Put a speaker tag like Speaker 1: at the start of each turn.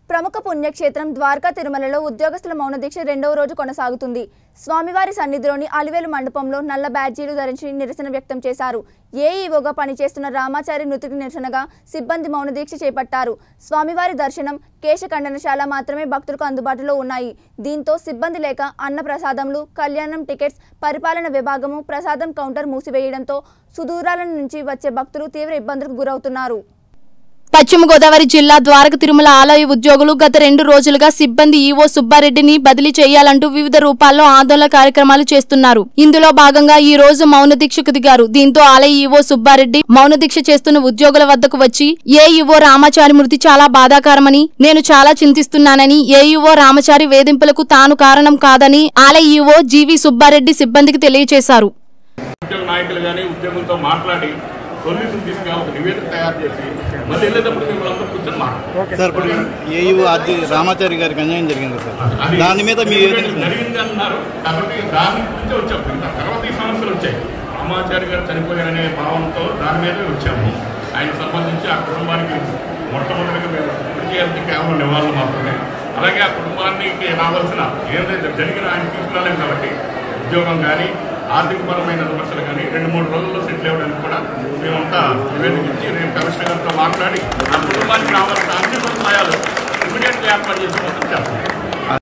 Speaker 1: ప్రముఖ పుణ్యక్షేత్రం ద్వారకా తిరుమలలో ఉద్యోగస్తుల మౌన దీక్ష రెండవ రోజు కొనసాగుతుంది స్వామివారి సన్నిధిలోని అలివేలు మండపంలో నల్ల బ్యాడ్జీలు ధరించి నిరసన వ్యక్తం చేశారు ఏఈఓగా పనిచేస్తున్న రామాచారి మృతికి నిరసనగా సిబ్బంది మౌన దీక్ష చేపట్టారు స్వామివారి దర్శనం కేశఖండనశాల మాత్రమే భక్తులకు అందుబాటులో ఉన్నాయి దీంతో సిబ్బంది లేక అన్న ప్రసాదములు కళ్యాణం టికెట్స్ పరిపాలన విభాగము ప్రసాదం కౌంటర్ మూసివేయడంతో సుదూరాల నుంచి వచ్చే భక్తులు తీవ్ర ఇబ్బందులకు గురవుతున్నారు
Speaker 2: పశ్చిమ గోదావరి జిల్లా ద్వారక తిరుమల ఆలయ ఉద్యోగులు గత రెండు రోజులుగా సిబ్బంది ఈవో సుబ్బారెడ్డిని బదిలీ చేయాలంటూ వివిధ రూపాల్లో ఆందోళన కార్యక్రమాలు చేస్తున్నారు ఇందులో భాగంగా ఈ రోజు మౌన దీక్షకు దిగారు దీంతో ఆలయ ఈవో సుబ్బారెడ్డి మౌన దీక్ష చేస్తున్న ఉద్యోగుల వద్దకు వచ్చి ఏ ఈవో రామాచారి మృతి చాలా బాధాకరమని నేను చాలా చింతిస్తున్నానని ఏ ఈవో రామచారి వేధింపులకు తాను కారణం కాదని ఆలయ ఈవో జీవి సుబ్బారెడ్డి సిబ్బందికి తెలియజేశారు
Speaker 3: ఉద్యోగ నాయకులు కానీ ఉద్యోగులతో మాట్లాడి సొల్యూషన్ తీసుకుని ఒక నివేదిక తయారు చేసి మళ్ళీ వెళ్ళేటప్పుడు మిమ్మల్ని అందరూ కూర్చొని మాట్లాడాలి
Speaker 4: సార్ ఇప్పుడు ఏయూ ఆర్జీ రామాచారి గారికి అన్యాయం జరిగింది సార్
Speaker 3: అది
Speaker 4: దాని మీద మీ
Speaker 3: జరిగింది అన్నారు కాబట్టి దాని గురించి వచ్చాం ఇంకా తర్వాత ఈ సమస్యలు వచ్చాయి రామాచారి గారు చనిపోయారనే భావనతో దాని మీదే వచ్చాము ఆయన సంబంధించి ఆ కుటుంబానికి మొట్టమొదటిగా మేము చేయాలంటే కేవలం నివాళులు మాత్రమే అలాగే ఆ కుటుంబానికి రావాల్సిన ఏదైతే జరిగిన ఆయన తీసుకురాలేము కాబట్టి ఉద్యోగం కానీ ఆర్థికపరమైన సమస్యలు కానీ రెండు మూడు రోజుల్లో సెటిల్ అవ్వడానికి కూడా మేమంతా నివేదిక ఇచ్చి రేపు కమిషనర్ గారితో మాట్లాడి ఆ కుటుంబానికి రావాల్సిన అన్ని సదుపాయాలు ఇమీడియట్గా ఏర్పాటు చేసి చేస్తాం